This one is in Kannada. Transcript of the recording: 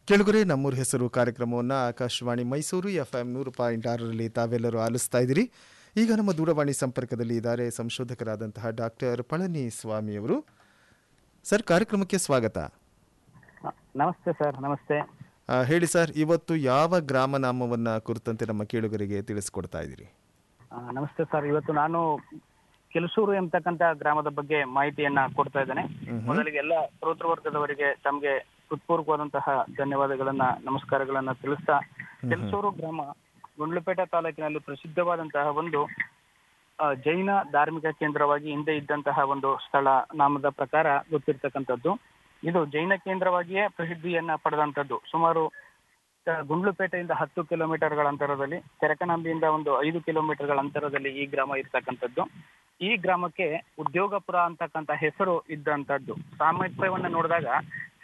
ಕೆಳಗರೆ ನಮ್ಮೂರ ಹೆಸರು ಕಾರ್ಯಕ್ರಮವನ್ನು ಆಕಾಶವಾಣಿ ಮೈಸೂರು ಎಫ್ ಎಂ ನೂರು ಪಾಯಿಂಟ್ ಆರರಲ್ಲಿ ತಾವೆಲ್ಲರೂ ಆಲಿಸ್ತಾ ಇದ್ದೀರಿ ಈಗ ನಮ್ಮ ದೂರವಾಣಿ ಸಂಪರ್ಕದಲ್ಲಿ ಇದ್ದಾರೆ ಸಂಶೋಧಕರಾದಂತಹ ಡಾಕ್ಟರ್ ಪಳನಿ ಸ್ವಾಮಿಯವರು ಸರ್ ಕಾರ್ಯಕ್ರಮಕ್ಕೆ ಸ್ವಾಗತ ನ- ನಮಸ್ತೆ ಸರ್ ನಮಸ್ತೆ ಆ, ಹೇಳಿ ಸರ್ ಇವತ್ತು ಯಾವ ಗ್ರಾಮ ನಾಮವನ್ನು ಕುರಿತಂತೆ ನಮ್ಮ ಕೇಳುಗರಿಗೆ ತಿಳಿಸ್ಕೊಡ್ತಾ ಇದ್ದೀರಿ ಆ, ನಮಸ್ತೆ ಸರ್ ಇವತ್ತು ನಾನು ಕೆಲಸೂರು ಎಂಬತಕ್ಕಂತ ಗ್ರಾಮದ ಬಗ್ಗೆ ಮಾಹಿತಿಯನ್ನ ಕೊಡ್ತಾ ಇದ್ದೇನೆ ಮೊದಲಿಗೆ ಎಲ್ಲ ಶ್ರೋತೃ ವರ್ಗದವರಿಗೆ ತಮಗೆ ಹೃತ್ಪೂರ್ವಕವಾದಂತಹ ಧನ್ಯವಾದಗಳನ್ನ ನಮಸ್ಕಾರಗಳನ್ನ ತಿಳಿಸ್ತಾ ಕೆಲಸೂರು ಗ್ರಾಮ ಗುಂಡ್ಲುಪೇಟೆ ತಾಲೂಕಿನಲ್ಲಿ ಪ್ರಸಿದ್ಧವಾದಂತಹ ಒಂದು ಆ, ಜೈನ ಧಾರ್ಮಿಕ ಕೇಂದ್ರವಾಗಿ ಹಿಂದೆ ಇದ್ದಂತಹ ಒಂದು ಸ್ಥಳ ನಾಮದ ಪ್ರಕಾರ ಗೊತ್ತಿರ್ತಕ್ಕಂಥದ್ದು ಇದು ಜೈನ ಕೇಂದ್ರವಾಗಿಯೇ ಪ್ರಸಿದ್ಧಿಯನ್ನ ಪಡೆದಂತದ್ದು ಸುಮಾರು ಆ, ಗುಂಡ್ಲುಪೇಟೆಯಿಂದ ಹತ್ತು ಕಿಲೋಮೀಟರ್ಗಳ ಅಂತರದಲ್ಲಿ ತೆರಕನಂಬಿಯಿಂದ ಒಂದು ಐದು ಕಿಲೋಮೀಟರ್ಗಳ ಅಂತರದಲ್ಲಿ ಈ ಗ್ರಾಮ ಇರ್ತಕ್ಕಂಥದ್ದು ಈ ಗ್ರಾಮಕ್ಕೆ ಉದ್ಯೋಗಪುರ ಅಂತಕ್ಕಂಥ ಹೆಸರು ಇದ್ದಂಥದ್ದು ಸಾಮರ್ಥ್ಯವನ್ನ ನೋಡಿದಾಗ